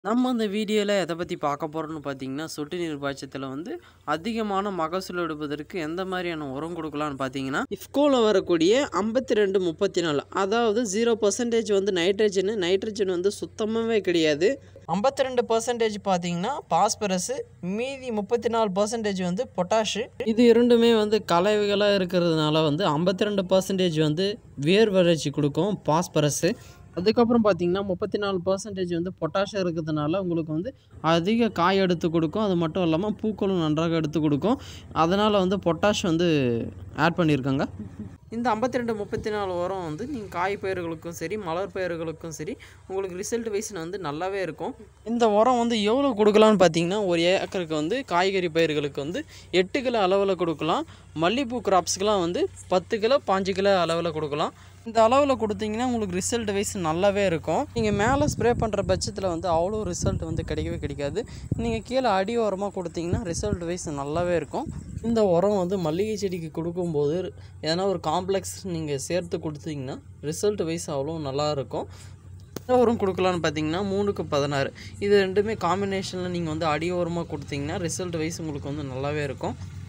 நம்ம இந்த வீடியோவில் எதை பற்றி பார்க்க போகிறோம்னு பார்த்தீங்கன்னா சொட்டு நீர் பாய்ச்சத்தில் வந்து அதிகமான மகசூல் எடுப்பதற்கு எந்த மாதிரியான உரம் கொடுக்கலான்னு பார்த்தீங்கன்னா இஃப்கோவில் வரக்கூடிய ஐம்பத்தி ரெண்டு முப்பத்தி நாலு அதாவது ஜீரோ பர்சன்டேஜ் வந்து நைட்ரஜனு நைட்ரஜன் வந்து சுத்தமாகவே கிடையாது ஐம்பத்தி ரெண்டு பர்சன்டேஜ் பார்த்தீங்கன்னா பாஸ்பரஸு மீதி முப்பத்தி நாலு பர்சன்டேஜ் வந்து பொட்டாஷு இது இரண்டுமே வந்து கலவைகளாக இருக்கிறதுனால வந்து ஐம்பத்தி ரெண்டு பர்சன்டேஜ் வந்து வேர் வளர்ச்சி கொடுக்கும் பாஸ்பரஸு அதுக்கப்புறம் பார்த்தீங்கன்னா முப்பத்தி நாலு பர்சன்டேஜ் வந்து பொட்டாஷியம் இருக்கிறதுனால உங்களுக்கு வந்து அதிக காய் எடுத்து கொடுக்கும் அது மட்டும் இல்லாமல் பூக்களும் நன்றாக எடுத்து கொடுக்கும் அதனால் வந்து பொட்டாஷ் வந்து ஆட் பண்ணியிருக்காங்க இந்த ஐம்பத்தி ரெண்டு முப்பத்தி நாலு உரம் வந்து நீங்கள் காய் பயிர்களுக்கும் சரி மலர் பயிர்களுக்கும் சரி உங்களுக்கு ரிசல்ட் வைஸ் வந்து நல்லாவே இருக்கும் இந்த உரம் வந்து எவ்வளோ கொடுக்கலான்னு பார்த்தீங்கன்னா ஒரு ஏக்கருக்கு வந்து காய்கறி பயிர்களுக்கு வந்து எட்டு கிலோ அளவில் கொடுக்கலாம் மல்லிகைப்பூ கிராப்ஸ்க்கெலாம் வந்து பத்து கிலோ பாஞ்சு கிலோ அளவில் கொடுக்கலாம் இந்த அளவில் கொடுத்தீங்கன்னா உங்களுக்கு ரிசல்ட் வைஸ் நல்லாவே இருக்கும் நீங்கள் மேலே ஸ்ப்ரே பண்ணுற பட்சத்தில் வந்து அவ்வளோ ரிசல்ட் வந்து கிடைக்கவே கிடைக்காது நீங்கள் கீழே அடி உரமாக கொடுத்தீங்கன்னா ரிசல்ட் வைஸ் நல்லாவே இருக்கும் இந்த உரம் வந்து மல்லிகை செடிக்கு கொடுக்கும்போது எதனா ஒரு காம்ப்ளெக்ஸ் நீங்கள் சேர்த்து கொடுத்தீங்கன்னா ரிசல்ட் வைஸ் அவ்வளோ நல்லா இருக்கும் எந்த உரம் கொடுக்கலான்னு பார்த்தீங்கன்னா மூணுக்கு பதினாறு இது ரெண்டுமே காம்பினேஷனில் நீங்கள் வந்து அடி உரமாக கொடுத்தீங்கன்னா ரிசல்ட் வைஸ் உங்களுக்கு வந்து நல்லாவே இருக்கும்